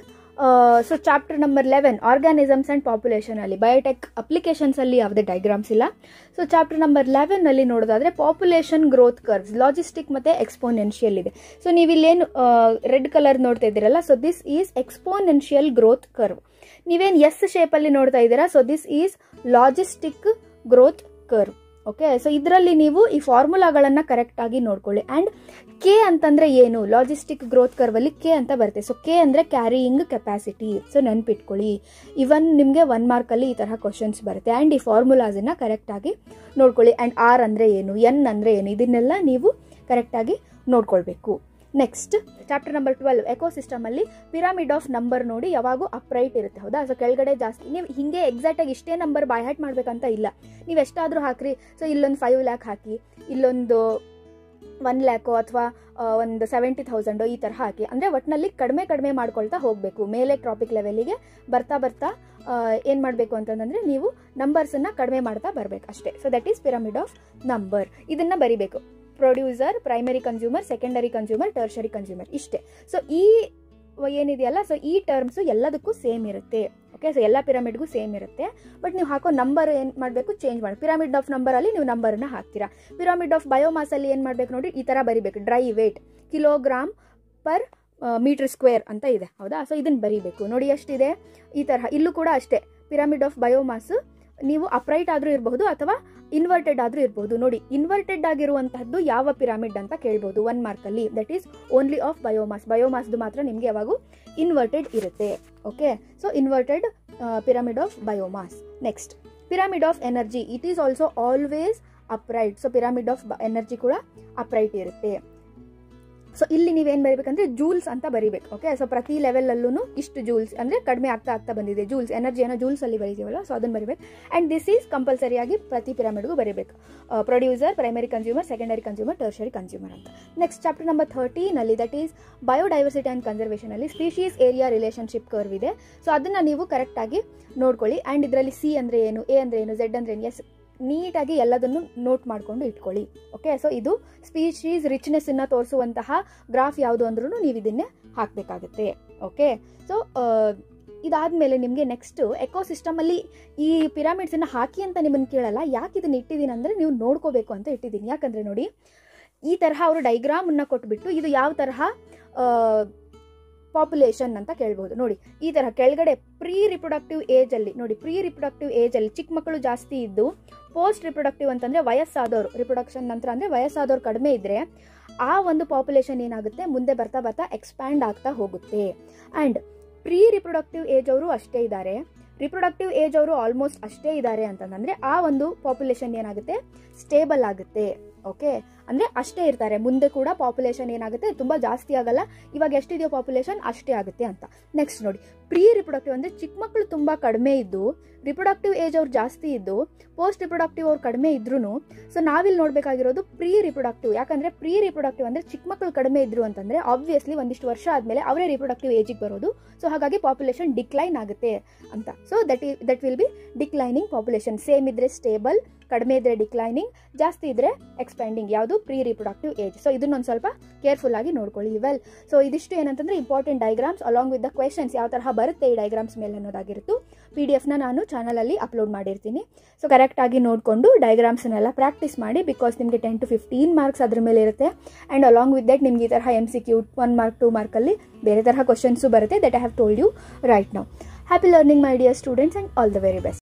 so chapter number eleven organisms and population ಅಲ್ಲಿ ಬಯೋಟೆಕ್ ಅಪ್ಲಿಕೇಶನ್ಸ್ ಅಲ್ಲಿ ಯಾವುದೇ ಡೈಗ್ರಾಮ್ಸ್ ಇಲ್ಲ ಸೊ ಚಾಪ್ಟರ್ ನಂಬರ್ ಲೆವೆನ್ ಅಲ್ಲಿ ನೋಡೋದಾದ್ರೆ ಪಾಪ್ಯುಲೇಷನ್ ಗ್ರೋತ್ ಕರ್ವ್ಸ್ ಲಾಜಿಸ್ಟಿಕ್ ಮತ್ತೆ ಎಕ್ಸ್ಪೋನೆನ್ಷಿಯಲ್ ಇದೆ ಸೊ ನೀವು ಇಲ್ಲೇನು ರೆಡ್ ಕಲರ್ ನೋಡ್ತಾ ಇದ್ದೀರಲ್ಲ so this is exponential growth curve ನೀವೇನು ಎಸ್ ಶೇಪಲ್ಲಿ ನೋಡ್ತಾ ಇದ್ದೀರಾ so this is logistic growth curve okay so ಇದರಲ್ಲಿ ನೀವು ಈ ಫಾರ್ಮುಲಾಗಳನ್ನು ಕರೆಕ್ಟಾಗಿ ನೋಡ್ಕೊಳ್ಳಿ ಆ್ಯಂಡ್ ಕೆ ಅಂತಂದರೆ ಏನು ಲಾಜಿಸ್ಟಿಕ್ ಗ್ರೋತ್ ಕರ್ವಲ್ಲಿ ಕೆ ಅಂತ ಬರುತ್ತೆ ಸೊ ಕೆ ಅಂದರೆ ಕ್ಯಾರಿಯಿಂಗ್ ಕೆಪಾಸಿಟಿ ಸೊ ನೆನ್ಪಿಟ್ಕೊಳ್ಳಿ ಇವನ್ ನಿಮಗೆ ಒನ್ ಮಾರ್ಕಲ್ಲಿ ಈ ತರಹ ಕ್ವಶನ್ಸ್ ಬರುತ್ತೆ ಆ್ಯಂಡ್ ಈ ಫಾರ್ಮುಲಾಸನ್ನು ಕರೆಕ್ಟಾಗಿ ನೋಡ್ಕೊಳ್ಳಿ ಆ್ಯಂಡ್ ಆರ್ ಅಂದರೆ ಏನು ಎನ್ ಅಂದರೆ ಏನು ಇದನ್ನೆಲ್ಲ ನೀವು ಕರೆಕ್ಟಾಗಿ ನೋಡ್ಕೊಳ್ಬೇಕು next chapter number twelve ecosystem ಅಲ್ಲಿ ಪಿರಾಮಿಡ್ ಆಫ್ ನಂಬರ್ ನೋಡಿ ಯಾವಾಗೂ ಅಪ್ರೈಟ್ ಇರುತ್ತೆ ಹೌದಾ ಸೊ ಕೆಳಗಡೆ ಜಾಸ್ತಿ ನೀವು ಹಿಂಗೆ ಎಕ್ಸಾಕ್ಟಾಗಿ ಇಷ್ಟೇ ನಂಬರ್ ಬೈ ಹ್ಯಾಟ್ ಮಾಡ್ಬೇಕಂತ ಇಲ್ಲ ನೀವು ಎಷ್ಟಾದರೂ ಹಾಕ್ರಿ ಸೊ ಇಲ್ಲೊಂದು ಫೈವ್ ಲ್ಯಾಕ್ ಹಾಕಿ ಇಲ್ಲೊಂದು ಒನ್ ಲ್ಯಾಕೋ ಅಥವಾ ಒಂದು ಸೆವೆಂಟಿ ಥೌಸಂಡು ಈ ಥರ ಹಾಕಿ ಅಂದರೆ ಒಟ್ಟಿನಲ್ಲಿ ಕಡಿಮೆ ಕಡಿಮೆ ಮಾಡ್ಕೊಳ್ತಾ ಹೋಗಬೇಕು ಮೇಲೆ ಟ್ರಾಪಿಕ್ ಲೆವೆಲಿಗೆ ಬರ್ತಾ ಬರ್ತಾ ಏನು ಮಾಡಬೇಕು ಅಂತಂದರೆ ನೀವು ನಂಬರ್ಸನ್ನು ಕಡಿಮೆ ಮಾಡ್ತಾ ಬರಬೇಕು ಅಷ್ಟೇ so that is pyramid of number ಇದನ್ನು ಬರಿಬೇಕು producer primary consumer secondary consumer tertiary consumer ಇಷ್ಟೇ ಸೊ ಈ ಏನಿದೆಯಲ್ಲ ಸೊ ಈ ಟರ್ಮ್ಸು ಎಲ್ಲದಕ್ಕೂ ಸೇಮ್ ಇರುತ್ತೆ ಓಕೆ ಸೊ ಎಲ್ಲ ಪಿರಮಿಡ್ಗೂ ಸೇಮ್ ಇರುತ್ತೆ ಬಟ್ ನೀವು ಹಾಕೋ ನಂಬರ್ ಏನು ಮಾಡಬೇಕು ಚೇಂಜ್ ಮಾಡಿ ಪಿರಾಮಿಡ್ ಆಫ್ ನಂಬರಲ್ಲಿ ನೀವು ನಂಬರನ್ನ ಹಾಕ್ತೀರಾ ಪಿರಾಮಿಡ್ ಆಫ್ ಬಯೋಮಾಸಲ್ಲಿ ಏನು ಮಾಡಬೇಕು ನೋಡಿ ಈ ಥರ ಬರಿಬೇಕು dry weight kilogram per metre square ಅಂತ ಇದೆ ಹೌದಾ ಸೊ ಇದನ್ನು ಬರಿಬೇಕು ನೋಡಿ ಎಷ್ಟಿದೆ ಈ ತರಹ ಇಲ್ಲೂ ಕೂಡ ಅಷ್ಟೇ ಪಿರಾಮಿಡ್ ಆಫ್ ಬಯೋಮಾಸ್ ನೀವು ಅಪ್ರೈಟ್ ಆದರೂ ಇರಬಹುದು ಅಥವಾ ಇನ್ವರ್ಟೆಡ್ ಆದರೂ ಇರಬಹುದು ನೋಡಿ ಇನ್ವರ್ಟೆಡ್ ಆಗಿರುವಂತಹದ್ದು ಯಾವ ಪಿರಾಮಿಡ್ ಅಂತ ಕೇಳ್ಬೋದು ಒನ್ ಮಾರ್ಕಲ್ಲಿ that is only of biomass ಬಯೋಮಾಸ್ದು ಮಾತ್ರ ನಿಮಗೆ ಯಾವಾಗೂ ಇನ್ವರ್ಟೆಡ್ ಇರುತ್ತೆ okay so inverted pyramid of biomass next pyramid of energy it is also always upright so pyramid of energy ಕೂಡ ಅಪ್ರೈಟ್ ಇರುತ್ತೆ ಸೊ ಇಲ್ಲಿ ನೀವೇನು ಬರೀಬೇಕಂದ್ರೆ ಜೂಲ್ಸ್ ಅಂತ ಬರಿಬೇಕು ಓಕೆ ಸೊ ಪ್ರತಿ ಲೆವೆಲಲ್ಲೂ ಇಷ್ಟು ಜೂಲ್ಸ್ ಅಂದರೆ ಕಡಿಮೆ ಆಗ್ತಾ ಆಗ್ತಾ ಬಂದಿದೆ ಜೂಲ್ಸ್ ಎನರ್ಜಿಯನ್ನು ಜೂಲ್ಸಲ್ಲಿ ಬರೀತೀವಲ್ಲ ಸೊ ಅದನ್ನು ಬರಿಬೇಕು ಆ್ಯಂಡ್ ದಿಸ್ ಈಸ್ ಕಂಪಲ್ಸರಿಯಾಗಿ ಪ್ರತಿ ಪಿರಾಮಿಡ್ಗೂ ಬರೀಬೇಕು producer primary consumer secondary consumer tertiary consumer ಅಂತ ನೆಕ್ಸ್ಟ್ ಚಾಪ್ಟರ್ ನಂಬರ್ ಥರ್ಟೀನಲ್ಲಿ that is biodiversity and conservation ಅಲ್ಲಿ ಸ್ಪೀಶೀಸ್ ಏರಿಯಾ ರಿಲೇಷನ್ಶಿಪ್ ಕರ್ವ್ ಇದೆ ಸೊ ಅದನ್ನು ನೀವು ಕರೆಕ್ಟಾಗಿ ನೋಡ್ಕೊಳ್ಳಿ ಆ್ಯಂಡ್ ಇದರಲ್ಲಿ ಸಿ ಅಂದರೆ ಏನು ಎ ಅಂದರೆ ಏನು ಝೆಡ್ ಅಂದರೆ ಏನು ಎಸ್ ನೀಟಾಗಿ ಎಲ್ಲದನ್ನು ನೋಟ್ ಮಾಡಿಕೊಂಡು ಇಟ್ಕೊಳ್ಳಿ ಓಕೆ ಸೊ ಇದು ಸ್ಪೀಶೀಸ್ ರಿಚ್ನೆಸ್ಸನ್ನು ತೋರಿಸುವಂತಹ ಗ್ರಾಫ್ ಯಾವುದು ಅಂದ್ರೂ ನೀವು ಇದನ್ನೇ ಹಾಕಬೇಕಾಗುತ್ತೆ ಓಕೆ ಸೊ ಇದಾದಮೇಲೆ ನಿಮಗೆ ನೆಕ್ಸ್ಟ್ ಎಕೋಸಿಸ್ಟಮಲ್ಲಿ ಈ ಪಿರಾಮಿಡ್ಸನ್ನು ಹಾಕಿ ಅಂತ ನಿಮ್ಮನ್ನು ಕೇಳಲ್ಲ ಯಾಕೆ ಇದನ್ನು ಇಟ್ಟಿದ್ದೀನಿ ಅಂದರೆ ನೀವು ನೋಡ್ಕೋಬೇಕು ಅಂತ ಇಟ್ಟಿದ್ದೀನಿ ಯಾಕಂದರೆ ನೋಡಿ ಈ ತರಹ ಅವರು ಡೈಗ್ರಾಮನ್ನು ಕೊಟ್ಬಿಟ್ಟು ಇದು ಯಾವ ತರಹ ಪಾಪ್ಯುಲೇಷನ್ ಅಂತ ಕೇಳ್ಬೋದು ನೋಡಿ ಈ ಥರ ಕೆಳಗಡೆ ಪ್ರೀ ರಿಪ್ರೊಡಕ್ಟಿವ್ ಏಜಲ್ಲಿ ನೋಡಿ ಪ್ರೀ ರಿಪ್ರೊಡಕ್ಟಿವ್ ಏಜಲ್ಲಿ ಚಿಕ್ಕ ಮಕ್ಕಳು ಜಾಸ್ತಿ ಇದ್ದು ಪೋಸ್ಟ್ ರಿಪ್ರೊಡಕ್ಟಿವ್ ಅಂತಂದರೆ ವಯಸ್ಸಾದವರು ರಿಪ್ರೊಡಕ್ಷನ್ ನಂತರ ಅಂದರೆ ವಯಸ್ಸಾದವ್ರು ಕಡಿಮೆ ಇದ್ದರೆ ಆ ಒಂದು ಪಾಪ್ಯುಲೇಷನ್ ಏನಾಗುತ್ತೆ ಮುಂದೆ ಬರ್ತಾ ಬರ್ತಾ ಎಕ್ಸ್ಪ್ಯಾಂಡ್ ಆಗ್ತಾ ಹೋಗುತ್ತೆ ಆ್ಯಂಡ್ ಪ್ರೀ ರಿಪ್ರೊಡಕ್ಟಿವ್ ಏಜ್ ಅವರು ಅಷ್ಟೇ ಇದ್ದಾರೆ ರಿಪ್ರೊಡಕ್ಟಿವ್ ಏಜ್ ಅವರು ಆಲ್ಮೋಸ್ಟ್ ಅಷ್ಟೇ ಇದ್ದಾರೆ ಅಂತಂದ್ರೆ ಆ ಒಂದು ಪಾಪ್ಯುಲೇಷನ್ ಏನಾಗುತ್ತೆ ಸ್ಟೇಬಲ್ ಆಗುತ್ತೆ ಓಕೆ ಅಂದರೆ ಅಷ್ಟೇ ಇರ್ತಾರೆ ಮುಂದೆ ಕೂಡ ಪಾಪ್ಯುಲೇಷನ್ ಏನಾಗುತ್ತೆ ತುಂಬ ಜಾಸ್ತಿ ಆಗಲ್ಲ ಇವಾಗ ಎಷ್ಟಿದೆಯೋ ಪಾಪ್ಯುಲೇಷನ್ ಅಷ್ಟೇ ಆಗುತ್ತೆ ಅಂತ ನೆಕ್ಸ್ಟ್ ನೋಡಿ ಪ್ರೀ ರಿಪ್ರೊಡಕ್ಟಿವ್ ಅಂದರೆ ಚಿಕ್ಕ ಮಕ್ಕಳು ತುಂಬ ಕಡಿಮೆ ಇದ್ದು ರಿಪ್ರೊಡಕ್ಟಿವ್ ಏಜ್ ಅವ್ರು ಜಾಸ್ತಿ ಇದ್ದು ಪೋಸ್ಟ್ ರಿಪ್ರೊಡಕ್ಟಿವ್ ಅವ್ರು ಕಡಿಮೆ ಇದ್ರೂ ಸೊ ನಾವಿಲ್ಲಿ ನೋಡಬೇಕಾಗಿರೋದು ಪ್ರೀ ರಿಪ್ರೊಡಕ್ಟಿವ್ ಯಾಕಂದರೆ ಪ್ರೀ ರಿಪ್ರೊಡಕ್ಟಿವ್ ಅಂದರೆ ಚಿಕ್ಕ ಮಕ್ಕಳು ಕಡಿಮೆ ಇದ್ರು ಅಂತಂದರೆ ಆಬ್ವಿಯಸ್ಲಿ ಒಂದಿಷ್ಟು ವರ್ಷ ಆದಮೇಲೆ ಅವರೇ ರಿಪ್ರೊಡಕ್ಟಿವ್ ಏಜಿಗೆ ಬರೋದು ಸೊ ಹಾಗಾಗಿ ಪಾಪ್ಯುಲೇಷನ್ ಡಿಕ್ಲೈನ್ ಆಗುತ್ತೆ ಅಂತ ಸೊ ದಟ್ ಈ that will be declining population same ಇದ್ರೆ ಸ್ಟೇಬಲ್ ಕಡಿಮೆ ಇದ್ರೆ ಡಿಕ್ಲೈನಿಂಗ್ ಜಾಸ್ತಿ ಇದ್ರೆ ಎಕ್ಸ್ಪ್ಯಾಂಡಿಂಗ್ ಯಾವುದು ಪ್ರೀ ರಿಪ್ರೊಡಕ್ಟಿವ್ ಏಜ್ ಸೊ ಇದನ್ನೊಂದು ಸ್ವಲ್ಪ ಕೇರ್ಫುಲ್ ಆಗಿ ನೋಡ್ಕೊಳ್ಳಿ ವೆಲ್ ಸೊ ಇದಿಷ್ಟು ಏನಂತಂದ್ರೆ important diagrams along with the questions ಯಾವ ತರಹ ಬರುತ್ತೆ ಈ ಡೈಗ್ರಾಮ್ಸ್ ಮೇಲೆ ಅನ್ನೋದಾಗಿರುತ್ತು ಪಿ ಡಿ ಎಫ್ನ ನಾನು ಚಾನಲಲ್ಲಿ ಅಪ್ಲೋಡ್ ಮಾಡಿರ್ತೀನಿ ಸೊ ಕರೆಕ್ಟಾಗಿ ನೋಡಿಕೊಂಡು ಡೈಗ್ರಾಮ್ಸ್ನೆಲ್ಲ ಪ್ರಾಕ್ಟೀಸ್ ಮಾಡಿ ಬಿಕಾಸ್ ನಿಮಗೆ ಟೆನ್ ಟು ಫಿಫ್ಟೀನ್ ಮಾರ್ಕ್ಸ್ ಅದ್ರ ಮೇಲೆ ಇರುತ್ತೆ ಆ್ಯಂಡ್ ಅಲಾಂಗ್ ವಿತ್ ದಟ್ ನಿಮ್ಗೆ ಈ ತರಹ M C Q one mark two ಮಾರ್ಕಲ್ಲಿ ಬೇರೆ ತರಹ ಕ್ವಶನ್ಸು ಬರುತ್ತೆ that I have told you right now happy learning my dear students and all the very best